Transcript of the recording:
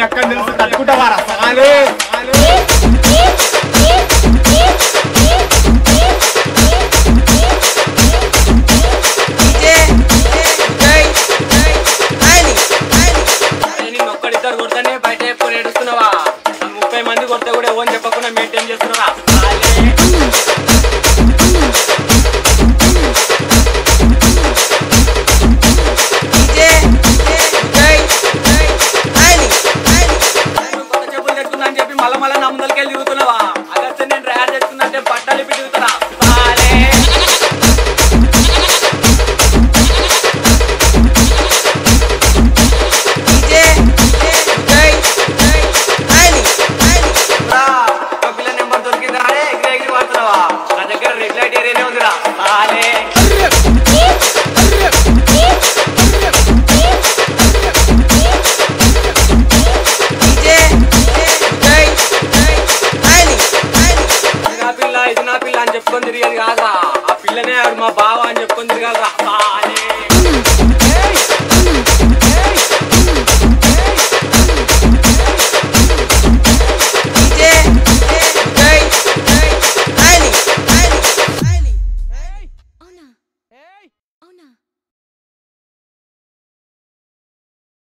అక్కని తెలుసు తట్టుకుంటావారా సాలే నేను ఒక్కడిద్దరు కొడితేనే బయట ఎప్పుడు ఏడుస్తున్నావా ముప్పై మంది కొడితే కూడా ఎవరు చెప్పకుండా మెయింటైన్ చేస్తున్నావా కొత్త చెప్పులు తెచ్చుకున్నా అని చెప్పి మళ్ళా మళ్ళా నా ముందరికెళ్ళి తిరుగుతున్నావా అగస్త్య నేను ర్యాడ్ తెచ్చుకున్నా అంటే బట్టలు ఇప్పి తిరుగుతున్నా సాలే రా, ఒక పిల్ల నెంబర్ దొరికిందా అరే ఎగిరి ఎగిరి వాడుతున్నావా నా దగ్గర రెడ్ లైట్ ఏరియానే ఉందిరా సాలే ఇది నా పిల్ల ఇది నా పిల్ల అని చెప్పుకొని తిరిగేది కాదురా ఆ పిల్లనే ఆడు మా బావ అని చెప్పుకొని తిరగాలరా